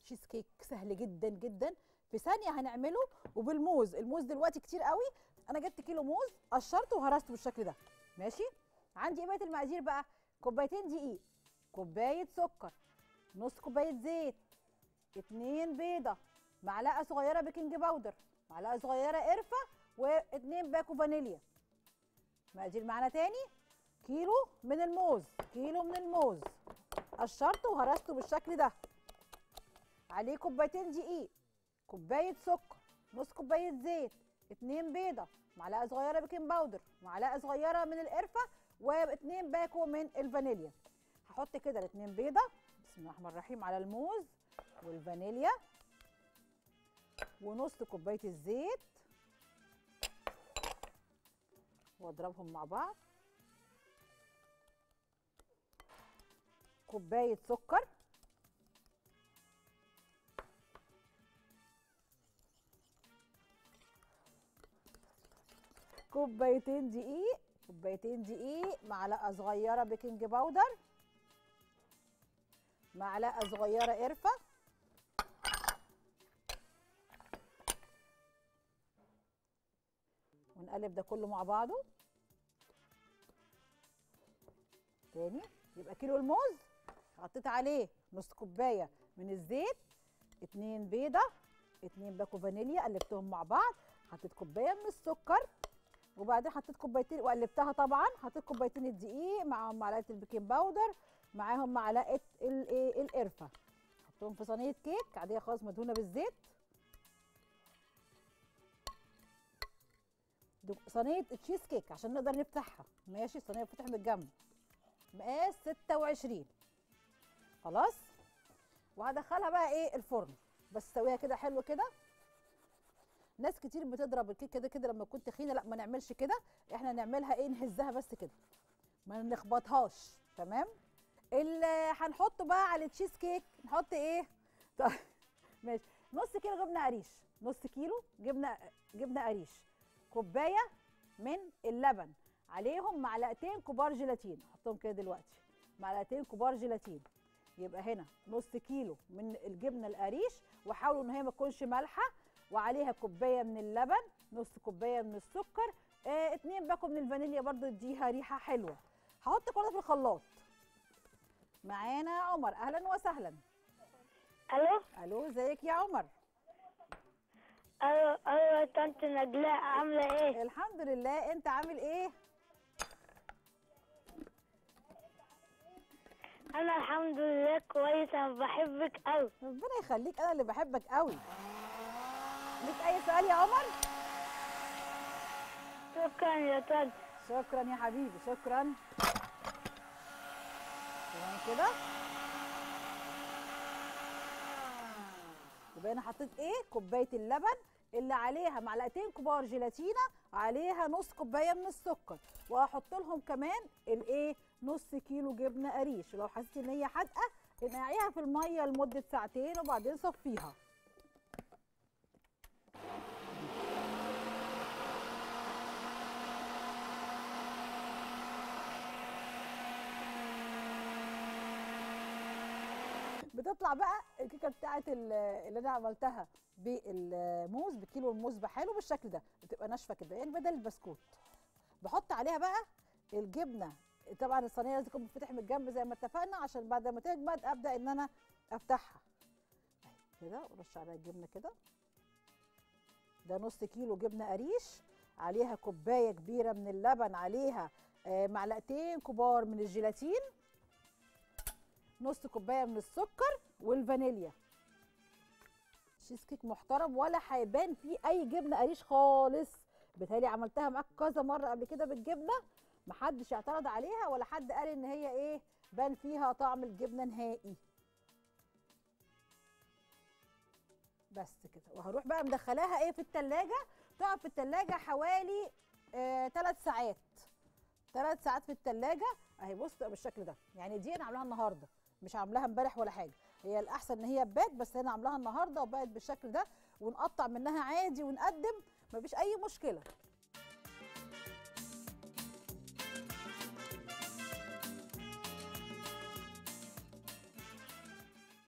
تشيز كيك سهل جدا جدا في ثانيه هنعمله وبالموز الموز دلوقتي كتير قوي انا جبت كيلو موز قشرته وهرسته بالشكل ده ماشي عندي ايه بقيه المقادير بقى كوبايتين دقيق كوبايه سكر نص كوبايه زيت اتنين بيضه معلقه صغيره بيكنج باودر معلقه صغيره قرفه واتنين باكو فانيليا مقادير معانا تاني كيلو من الموز كيلو من الموز قشرته وهرسته بالشكل ده عليه كوبايتين دقيق كوبايه سكر نص كوبايه زيت اتنين بيضه معلقه صغيره بيكنج باودر معلقه صغيره من القرفه واتنين باكو من الفانيليا هحط كده الاتنين بيضه بسم الله الرحمن الرحيم على الموز والفانيليا ونص كوبايه الزيت واضربهم مع بعض كوبايه سكر كوبايتين دقيق كوبايتين دقيق معلقه صغيره بيكنج باودر معلقه صغيره قرفه ونقلب ده كله مع بعضه تاني يبقى كيلو الموز حطيت عليه نص كوبايه من الزيت اتنين بيضه اتنين باكو فانيليا قلبتهم مع بعض حطيت كوبايه من السكر وبعدين حطيت كوبايتين وقلبتها طبعا حطيت كوبايتين الدقيق معاهم معلقه البيكنج باودر معاهم معلقه الايه القرفه حطهم في صينيه كيك عاديه خالص مدهونه بالزيت دو- صينيه تشيز كيك عشان نقدر نفتحها ماشي الصينيه بتفتح من الجنب مقاس 26 خلاص وهدخلها بقى ايه الفرن بس سويها كده حلو كده ناس كتير بتضرب الكيك كده كده لما تكون تخينه لا ما نعملش كده احنا نعملها ايه نهزها بس كده ما نخبطهاش تمام اللي هنحطه بقى على التشيز كيك نحط ايه طيب ماشي نص كيلو جبنه قريش نص كيلو جبنه جبنه قريش كوبايه من اللبن عليهم معلقتين كبار جيلاتين احطهم كده دلوقتي معلقتين كبار جيلاتين يبقى هنا نص كيلو من الجبنه القريش وحاولوا ان هي ما تكونش مالحه وعليها كوبايه من اللبن نص كوبايه من السكر آه اتنين باكو من الفانيليا برضو يديها ريحه حلوه هحط كل ده في الخلاط معانا عمر اهلا وسهلا الو الو ازيك يا عمر الو الو يا طنط نجلاء عامله ايه الحمد لله انت عامل ايه انا الحمد لله كويس انا بحبك قوي ربنا يخليك انا اللي بحبك قوي ليك اي سؤال يا عمر شكرا يا طنط شكرا يا حبيبي شكرا تمام كده يبقى انا حطيت ايه كوبايه اللبن اللي عليها معلقتين كبار جيلاتينا عليها نص كوبايه من السكر وهحط لهم كمان الايه نص كيلو جبنه قريش لو حسيتي ان هي حادقه نقعيها في الميه لمده ساعتين وبعدين صفيها بتطلع بقى الكيكه بتاعت ال- اللي انا عملتها بالموز بكيلو الموز بحاله بالشكل ده بتبقى ناشفه كده يعني بدل البسكوت بحط عليها بقى الجبنه طبعا الصينيه لازم تكون بتفتح من الجنب زي ما اتفقنا عشان بعد ما تجمد ابدا ان انا افتحها أهي كده ورش عليها الجبنه كده ده نص كيلو جبنه قريش عليها كوبايه كبيره من اللبن عليها آه، معلقتين كبار من الجيلاتين نص كوبايه من السكر والفانيليا تشيز كيك محترم ولا هيبان فيه اي جبنه قريش خالص بالتالي عملتها معاك كذا مره قبل كده بالجبنه محدش اعترض عليها ولا حد قال ان هي ايه بان فيها طعم الجبنه نهائي بس كده وهروح بقى مدخلاها ايه في التلاجة تقعد في التلاجة حوالي آه 3 ساعات ثلاث ساعات في التلاجة اهي بص تبقى بالشكل ده يعني دي انا عاملاها النهارده مش عاملاها امبارح ولا حاجه هي الاحسن ان هي تبات بس انا عاملاها النهارده وبقت بالشكل ده ونقطع منها عادي ونقدم مفيش اي مشكله